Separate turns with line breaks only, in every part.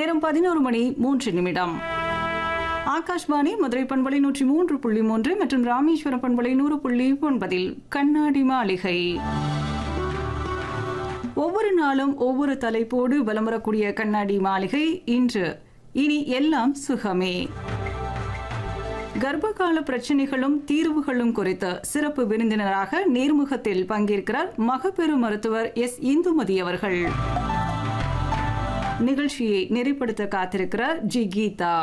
நேரம் பதினோரு மணி மூன்று நிமிடம் ஆகாஷ்வாணி மதுரை பண்பலை நூற்றி மூன்று புள்ளி மூன்று மற்றும் ராமேஸ்வரம் பண்பலை நூறு புள்ளி ஒன்பதில் கண்ணாடி மாளிகை ஒவ்வொரு நாளும் ஒவ்வொரு தலைப்போடு வலம் வரக்கூடிய கண்ணாடி மாளிகை இன்று இனி எல்லாம் சுகமே கர்ப்பகால பிரச்சனைகளும் தீர்வுகளும் குறித்த சிறப்பு விருந்தினராக நேர்முகத்தில் பங்கேற்கிறார் மகப்பேறு மருத்துவர் எஸ் இந்துமதி அவர்கள் நிகழ்ச்சியை நெறிப்படுத்த காத்திருக்கிறார் ஜி கீதா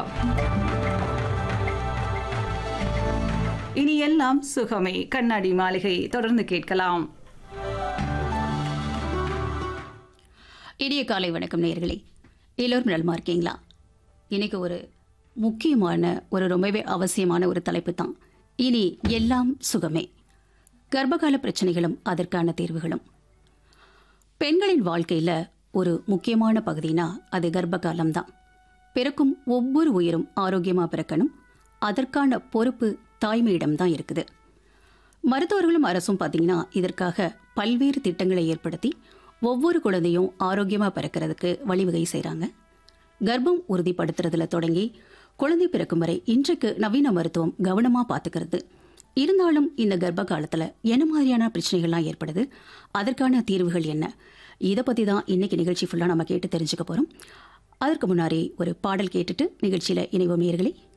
இனி எல்லாம் சுகமே கண்ணாடி மாளிகை தொடர்ந்து கேட்கலாம்
இனிய காலை வணக்கம் நேயர்களே எல்லோரும் நலமா இருக்கீங்களா இன்னைக்கு ஒரு முக்கியமான ஒரு ரொம்பவே அவசியமான ஒரு தலைப்பு தான் இனி எல்லாம் சுகமே கர்ப்பகால பிரச்சனைகளும் அதற்கான தீர்வுகளும் பெண்களின் வாழ்க்கையில ஒரு முக்கியமான பகுதினா அது கர்ப்பகாலம் தான் பிறக்கும் ஒவ்வொரு உயிரும் ஆரோக்கியமா பிறக்கணும் அதற்கான பொறுப்பு தாய்மையிடம் தான் இருக்குது மருத்துவர்களும் அரசும் பார்த்தீங்கன்னா இதற்காக பல்வேறு திட்டங்களை ஏற்படுத்தி ஒவ்வொரு குழந்தையும் ஆரோக்கியமாக பிறக்கிறதுக்கு வழிவகை செய்கிறாங்க கர்ப்பம் உறுதிப்படுத்துறதுல தொடங்கி குழந்தை பிறக்கும் வரை இன்றைக்கு நவீன மருத்துவம் கவனமாக பார்த்துக்கிறது இருந்தாலும் இந்த கர்ப்ப காலத்தில் என்ன மாதிரியான பிரச்சனைகள்லாம் ஏற்படுது அதற்கான தீர்வுகள் என்ன இதை பற்றி தான் இன்னைக்கு நிகழ்ச்சி ஃபுல்லாக நம்ம கேட்டு தெரிஞ்சுக்க போகிறோம் அதற்கு முன்னாடி ஒரு பாடல் கேட்டுட்டு நிகழ்ச்சியில் இணைவோம் நேயர்களே